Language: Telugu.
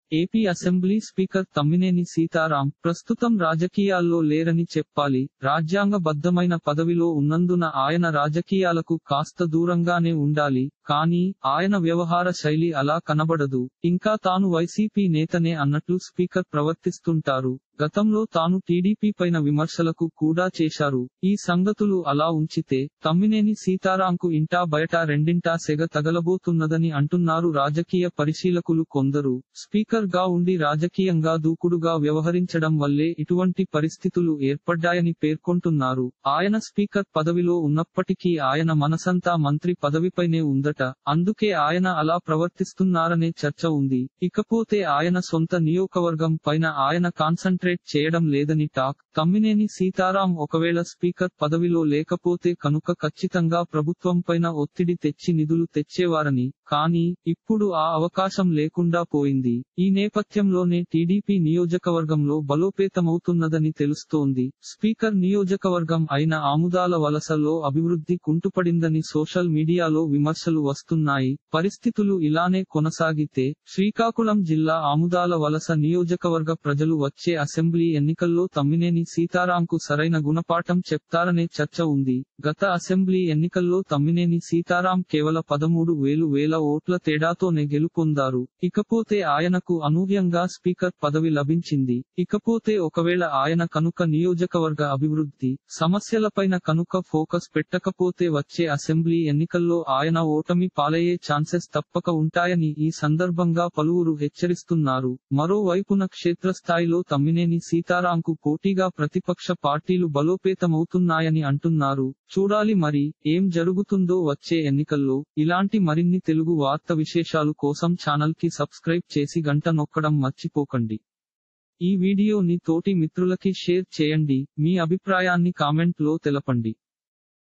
AP assembly speaker Tammineni Sitaram ప్రస్తుతం రాజకీయాల్లో లేరని చెప్పాలి రాజ్యాంగబద్ధమైన పదవిలో ఉన్నందున ఆయన రాజకీయాలకు కాస్త దూరంగానే ఉండాలి కానీ ఆయన వ్యవహార శైలి అలా కనబడదు ఇంకా తాను వైసీపీ నేతనే అన్నట్లు స్పీకర్ ప్రవర్తిస్తుంటారు గతంలో తాను టీడీపీ పైన విమర్శలకు కూడా చేశారు ఈ సంగతులు అలా ఉంచితే తమ్మినేని సీతారాంకు ఇంటా బయట రెండింటా సెగ తగలబోతున్నదని అంటున్నారు రాజకీయ పరిశీలకులు కొందరు స్పీకర్ గా ఉండి రాజకీయంగా దూకుడుగా వ్యవహరించడం వల్లే ఇటువంటి పరిస్థితులు ఏర్పడ్డాయని పేర్కొంటున్నారు ఆయన స్పీకర్ పదవిలో ఉన్నప్పటికీ ఆయన మనసంతా మంత్రి పదవిపైనే ఉందట అందుకే ఆయన అలా ప్రవర్తిస్తున్నారనే చర్చ ఉంది ఇకపోతే ఆయన సొంత నియోజకవర్గం పైన ఆయన కాన్సంట్రేట్ చేయడం లేదని టాక్ తమ్మినేని సీతారాం ఒకవేళ స్పీకర్ పదవిలో లేకపోతే కనుక ఖచ్చితంగా ప్రభుత్వం పైన ఒత్తిడి తెచ్చి నిధులు తెచ్చేవారని కానీ ఇప్పుడు ఆ అవకాశం లేకుండా పోయింది ఈ నేపథ్యంలోనే టీడీపీ నియోజకవర్గంలో బలోపేతమవుతున్నదని తెలుస్తోంది స్పీకర్ నియోజకవర్గం అయిన ఆముదాల వలసలో అభివృద్ధి కుంటుపడిందని సోషల్ మీడియాలో విమర్శలు వస్తున్నాయి పరిస్థితులు ఇలానే కొనసాగితే శ్రీకాకుళం జిల్లా ఆముదాల వలస నియోజకవర్గ ప్రజలు వచ్చే అసెంబ్లీ ఎన్నికల్లో తమ్మినేని సీతారాంకు సరైన గుణపాఠం చెప్తారనే చర్చ ఉంది గత అసెంబ్లీ ఎన్నికల్లో తమ్మినేని సీతారాం కేవల పదమూడు వేలు వేల ఓట్ల తేడాతోనే గెలుపొందారు ఇకపోతే ఆయనకు అనూహ్యంగా స్పీకర్ పదవి లభించింది ఇకపోతే ఒకవేళ ఆయన కనుక నియోజకవర్గ అభివృద్ధి సమస్యలపైన కనుక ఫోకస్ పెట్టకపోతే వచ్చే అసెంబ్లీ ఎన్నికల్లో ఆయన ఓటమి పాలయ్యే ఛాన్సెస్ తప్పక ఉంటాయని ఈ సందర్భంగా పలువురు హెచ్చరిస్తున్నారు మరోవైపున క్షేత్రస్థాయిలో తమ్మినేని సీతారాంకు పోటీగా ప్రతిపక్ష పార్టీలు బలోపేతమవుతున్నాయని అంటున్నారు చూడాలి మరి ఏం జరుగుతుందో వచ్చే ఎన్నికల్లో ఇలాంటి మరిన్ని తెలుగు వార్త విశేషాలు కోసం ఛానల్ కి సబ్స్క్రైబ్ చేసి గంట నొక్కడం మర్చిపోకండి ఈ వీడియోని తోటి మిత్రులకి షేర్ చేయండి మీ అభిప్రాయాన్ని కామెంట్ లో తెలపండి